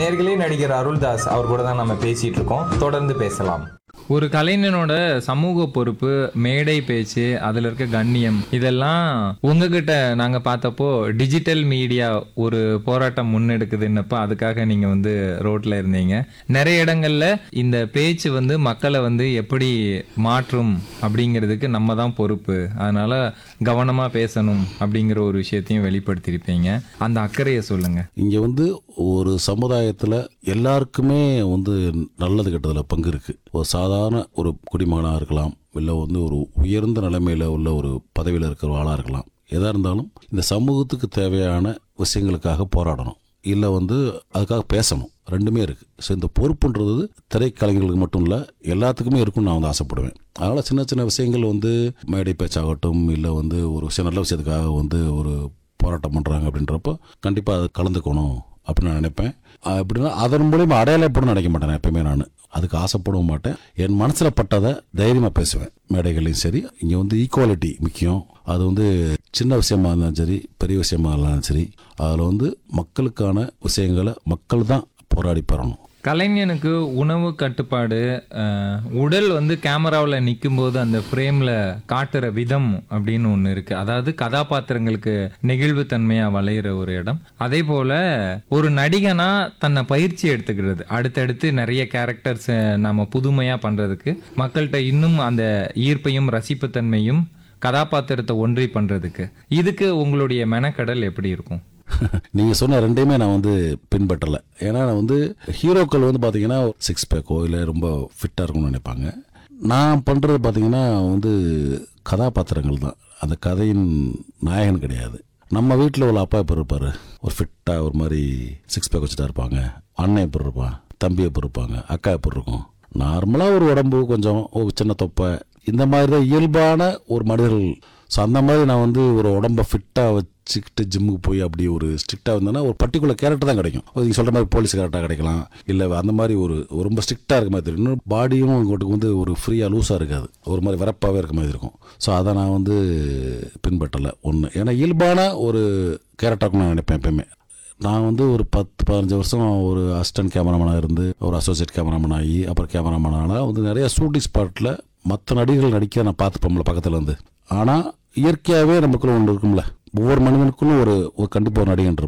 நேர்களே நடிகர் அருள்தாஸ் அவர் கூட தான் நம்ம பேசிட்டு இருக்கோம் தொடர்ந்து பேசலாம் ஒரு கலைஞனோட சமூக பொறுப்பு மேடை பேச்சு அதில் இருக்க கண்ணியம் இதெல்லாம் உங்ககிட்ட நாங்கள் பார்த்தப்போ டிஜிட்டல் மீடியா ஒரு போராட்டம் முன்னெடுக்குதுன்னப்ப அதுக்காக நீங்கள் வந்து ரோட்டில் இருந்தீங்க நிறைய இடங்கள்ல இந்த பேச்சு வந்து மக்களை வந்து எப்படி மாற்றும் அப்படிங்கிறதுக்கு நம்ம தான் பொறுப்பு அதனால கவனமாக பேசணும் அப்படிங்கிற ஒரு விஷயத்தையும் வெளிப்படுத்தியிருப்பீங்க அந்த அக்கறையை சொல்லுங்க இங்கே வந்து ஒரு சமுதாயத்தில் எல்லாருக்குமே வந்து நல்லது கெட்டதில் பங்கு இருக்குது ஒரு சாதாரண ஒரு குடிமகனாக இருக்கலாம் இல்லை வந்து ஒரு உயர்ந்த நிலைமையில் உள்ள ஒரு பதவியில் இருக்கிற ஆளாக இருக்கலாம் எதாக இருந்தாலும் இந்த சமூகத்துக்கு தேவையான விஷயங்களுக்காக போராடணும் இல்லை வந்து அதுக்காக பேசணும் ரெண்டுமே இருக்குது ஸோ இந்த பொறுப்புன்றது திரைக்கலைஞர்களுக்கு மட்டும் இல்லை எல்லாத்துக்குமே இருக்கும்னு நான் வந்து ஆசைப்படுவேன் அதனால் சின்ன சின்ன விஷயங்கள் வந்து மேடை பேச்சாகட்டும் இல்லை வந்து ஒரு விஷயம் நல்ல விஷயத்துக்காக வந்து ஒரு போராட்டம் பண்ணுறாங்க அப்படின்றப்போ கண்டிப்பாக அது கலந்துக்கணும் அப்படின்னு நான் நினைப்பேன் அஹ் எப்படின்னா அதன் மூலியமா அடையாளப்படும் நினைக்க மாட்டேன் நான் எப்பயுமே நான் அதுக்கு ஆசைப்படவும் மாட்டேன் என் மனசில் பட்டதை தைரியமாக பேசுவேன் மேடைகளையும் சரி இங்கே வந்து ஈக்குவாலிட்டி முக்கியம் அது வந்து சின்ன விஷயமா இருந்தாலும் சரி பெரிய விஷயமா இருந்தாலும் சரி அதில் வந்து மக்களுக்கான விஷயங்களை மக்கள் தான் போராடி பெறணும் கலைஞனுக்கு உணவு கட்டுப்பாடு அஹ், உடல் வந்து கேமராவில் நிற்கும்போது அந்த ஃப்ரேமில் காட்டுற விதம் அப்படின்னு ஒன்று இருக்குது அதாவது கதாபாத்திரங்களுக்கு நெகிழ்வுத்தன்மையாக வளையிற ஒரு இடம் அதே போல் ஒரு நடிகனா தன்னை பயிற்சி எடுத்துக்கிறது அடுத்தடுத்து நிறைய கேரக்டர்ஸ் நம்ம புதுமையாக பண்ணுறதுக்கு மக்கள்கிட்ட இன்னும் அந்த ஈர்ப்பையும் ரசிப்புத்தன்மையும் கதாபாத்திரத்தை ஒன்றி பண்ணுறதுக்கு இதுக்கு உங்களுடைய மெனக்கடல் எப்படி இருக்கும் நீங்கள் சொன்ன ரெண்டையுமே நான் வந்து பின்பற்றலை ஏன்னா நான் வந்து ஹீரோக்கள் வந்து பார்த்தீங்கன்னா சிக்ஸ் பேக்கோ இல்லை ரொம்ப ஃபிட்டாக இருக்கும்னு நினைப்பாங்க நான் பண்ணுறது பார்த்தீங்கன்னா வந்து கதாபாத்திரங்கள் தான் அந்த கதையின் நாயகன் கிடையாது நம்ம வீட்டில் உள்ள அப்பா எப்படி இருப்பார் ஒரு ஃபிட்டாக ஒரு மாதிரி சிக்ஸ் பேக் வச்சுட்டா இருப்பாங்க அண்ணன் எப்படி இருப்பான் தம்பி எப்படி இருப்பாங்க அக்கா எப்படி இருக்கும் நார்மலாக ஒரு உடம்பு கொஞ்சம் ஒரு சின்ன தொப்பை இந்த மாதிரி தான் இயல்பான ஒரு மனிதர்கள் ஸோ அந்த மாதிரி நான் வந்து ஒரு உடம்ப ஃபிட்டாக வச்சுக்கிட்டு ஜிம்முக்கு போய் அப்படி ஒரு ஸ்ட்ரிக்டாக இருந்தேன்னா ஒரு பர்டிகுலர் கேரக்டர் தான் கிடைக்கும் நீங்கள் சொல்கிற மாதிரி போலீஸ் கேரக்டராக கிடைக்கலாம் இல்லை அந்த மாதிரி ஒரு ஒரு ரொம்ப ஸ்ட்ரிக்டாக இருக்க மாதிரி தெரியும் இன்னும் பாடியும் உங்களுக்கு வந்து ஒரு ஃப்ரீயாக லூஸாக இருக்காது ஒரு மாதிரி வரப்பாகவே இருக்க மாதிரி இருக்கும் ஸோ அதை நான் வந்து பின்பற்றலை ஒன்று ஏன்னா இயல்பான ஒரு கேரக்டராக நான் நினைப்பேன் எப்பயுமே நான் வந்து ஒரு பத்து பதினஞ்சு வருஷம் ஒரு அசிஸ்டன்ட் கேமராமேனாக இருந்து ஒரு அசோசியேட் கேமராமேன் ஆகி அப்புறம் கேமராமேன் ஆனால் வந்து நிறைய ஷூட்டிங் ஸ்பாட்டில் மற்ற நடிகர்கள் நடிக்க நான் பார்த்துப்போம்ல பக்கத்தில் இருந்து ஆனால் இயற்கையாகவே நமக்குள்ள ஒன்று இருக்கும்ல ஒவ்வொரு மனிதனுக்குள்ளும் ஒரு ஒரு கண்டிப்பாக ஒரு நடிகன் இருப்பான்